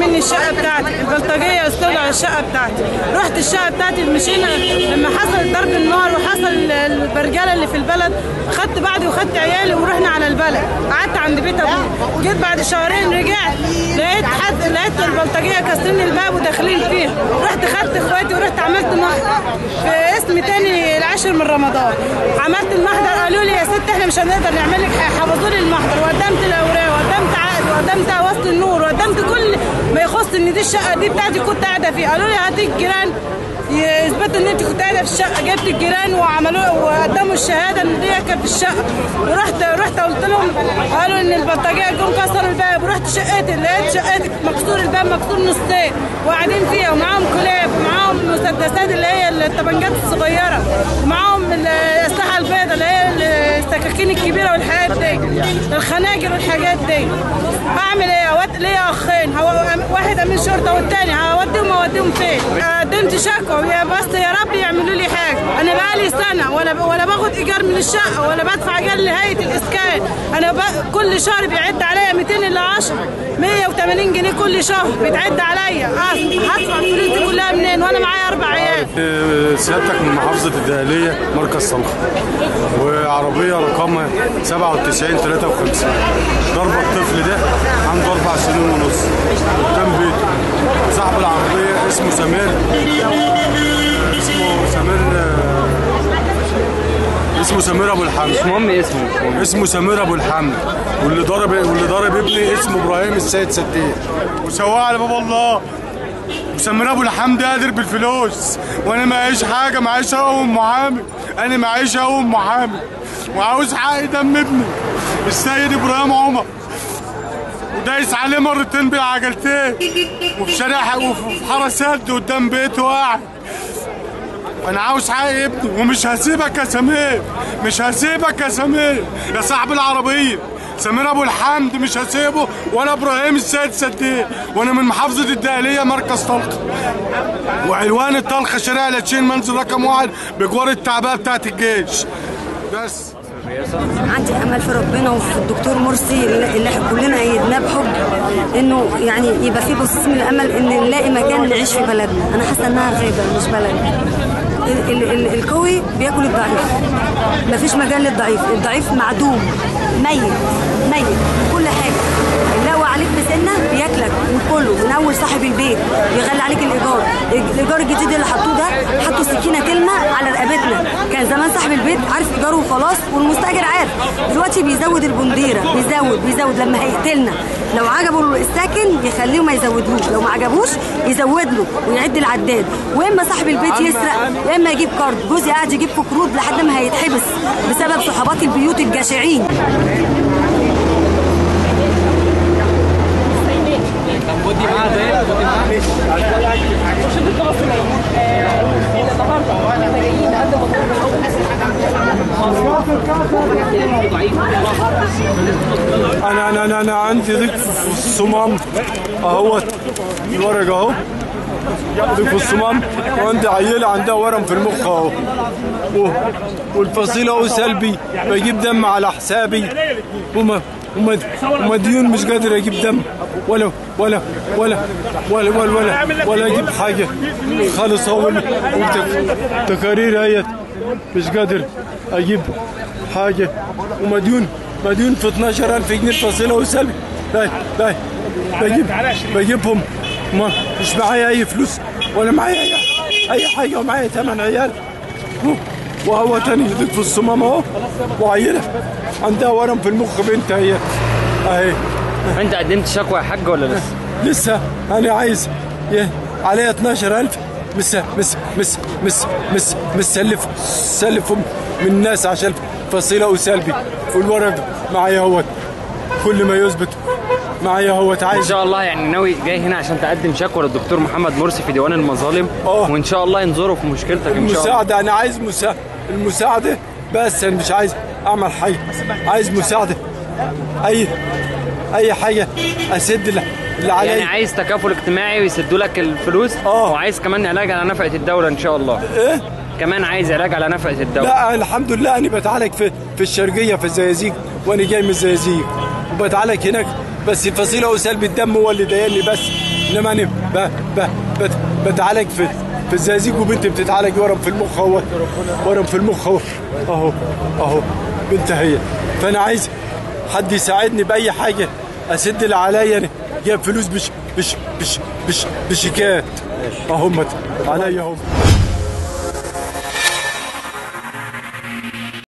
مني الشقه بتاعتي البلطجيه استولوا على الشقه بتاعتي رحت الشقه بتاعتي مشينا لما حصل ضرب النار وحصل البرجله اللي في البلد خدت بعضي وخدت عيالي ورحنا على البلد قعدت عند بيت ابويا جيت بعد شهرين رجعت لقيت حد لقيت البلطجيه كاسرين الباب وداخلين فيه رحت خدت اخواتي ورحت عملت محضر في اسم تاني العاشر من رمضان عملت المحضر قالوا لي يا ست احنا مش هنقدر نعمل لك حاجه حفظوا لي المحضر وقدمت الاوراق وقدمت عقد وقدمت وصل النور وقدمت كل ما يخص ان دي الشقه دي بتاعتي كنت قاعده فيها قالوا لي هاتي الجيران يثبتوا ان انت كنت قاعده في الشقه جبت الجيران وعملوا وقدموا الشهاده ان دي كانت في الشقه ورحت رحت قلت لهم قالوا ان البلطجيه جم كسروا الباب ورحت شقتي لقيت شقتي مكسور الباب مكسور نصين وقاعدين فيها ومعاهم كلاب ومعاهم مسدسات اللي هي الطبنجات الصغيره ومعاهم الاسلحه البيضاء اللي هي السكاكين الكبيره والحاجات دي الخناجر والحاجات دي اعمل ايه أود... ليا اخين هو واحد امين شرطه والتاني هوديهم اوديهم فين قدمت شكوى يا بس يا رب يعملوا لي حاجه انا بقالي سنه ولا ولا باخد ايجار من الشقه ولا بدفع ايجار لهيئه الاسكان انا ب... كل شهر بيعد عليا 200 الا 10 180 جنيه كل شهر بيتعد عليا هدفع الفلوس دي كلها منين وانا معايا اربع عيال سيادتك من محافظه الدهليه مركز صلخه وعربيه رقمها 97 53 ضرب الطفل ده عنده اربع سنين ونص قدام بيته صاحب العربيه اسمه سمير اسمه سمير اسمه سمير ابو الحمد مش مهم اسمه اسمه سمير ابو الحمد واللي ضرب واللي ضرب ابني اسمه ابراهيم السيد سديد وسواه على باب الله وسمير ابو الحمد قادر بالفلوس وانا معيش حاجه معيش اقوم محامي انا معيش اقوم محامي وعاوز حق دم ابني السيد ابراهيم عمر ودايس عليه مرتين بالعجلتين وفي شارع وفي حاره سد قدام بيته قاعد انا عاوز حق ابني ومش هسيبك يا سمير مش هسيبك يا سمير يا صاحب العربيه سمير ابو الحمد مش هسيبه ولا ابراهيم السيد سديه وانا من محافظه الدقهليه مركز طلقه وعنوان الطلقه شارع لاتشين منزل رقم واحد بجوار التعبئه بتاعت الجيش بس عندي امل في ربنا وفي الدكتور مرسي اللي احنا كلنا ايدناه بحب انه يعني يبقى في بصيص من الامل ان نلاقي مكان نعيش في بلدنا انا حاسه انها غابه مش بلد ال- ال- ال- القوي بياكل الضعيف مفيش مجال للضعيف الضعيف معدوم ميت ميت كل حاجه لو عليك بسنه بياكلك وكله من اول صاحب البيت يغلي عليك الايجار الايجار الجديد اللي حطوه ده حطوا سكينه كلمه على رقبتنا كان زمان صاحب البيت عارف ايجاره وخلاص والمستاجر عارف دلوقتي بيزود البنديره بيزود بيزود لما هيقتلنا لو عجبه الساكن يخليه ما يزودلوش لو ما عجبوش يزود له ويعد العداد واما صاحب البيت يسرق يا اما يجيب كارد جوزي قاعد يجيب في قروض لحد ما هيتحبس بسبب صحابات البيوت الجشعين انا انا انا, أنا عندي ضيق في الصمام اهوت الورق اهو ضيق في الصمام وعندي عيله عندها ورم في المخ اهو و- والفصيل اهو سلبي بجيب دم على حسابي وما وما ومديون مش قادر اجيب دم ولا ولا ولا ولا ولا ولا, ولا اجيب حاجه خالص اهو وتك- تقارير هي مش قادر اجيب حاجه ومديون مديون في 12000 جنيه فصيله وسلبي لا لا بجيب بجيبهم ما مش معايا اي فلوس ولا معايا اي اي حاجه ومعايا ثمان عيال وهو تاني يدق في الصمام اهو وعيله عندها ورم في المخ بنت هي اهي انت قدمت شكوى يا حاج ولا لسه؟ لسه انا عايز يه عليها 12000 مس مس مس مس مس مسلف سلفهم من الناس عشان فصيله وسلبي والورق معايا اهوت كل ما يثبت معايا اهوت ان عايز شاء الله يعني ناوي جاي هنا عشان تقدم شكوى للدكتور محمد مرسي في ديوان المظالم اه. وان شاء الله ينظروا في مشكلتك ان شاء الله المساعدة أنا عايز مسا... المساعدة بس أنا مش عايز أعمل حاجة عايز مساعدة أي أي حاجة أسد اللي اللي يعني عليا عايز تكافل اجتماعي ويسدوا لك الفلوس اه. وعايز كمان علاج على نفقه الدوله ان شاء الله إيه؟ كمان عايز علاج على نفقه الدوله لا الحمد لله أنا بتعالج في في الشرقية في الزقازيق وأنا جاي من الزقازيق وبتعالج هناك بس الفصيلة وسلب الدم هو اللي ضايقني بس انما انا ب... ب... بت... بتعالج في في الزقازيق وبنتي بتتعالج ورم في المخ اهو ورم في المخ اهو اهو اهو بنت هي فانا عايز حد يساعدني باي حاجه اسد اللي عليا انا جايب فلوس بش بش بش بش بشيكات اهم عليا اهو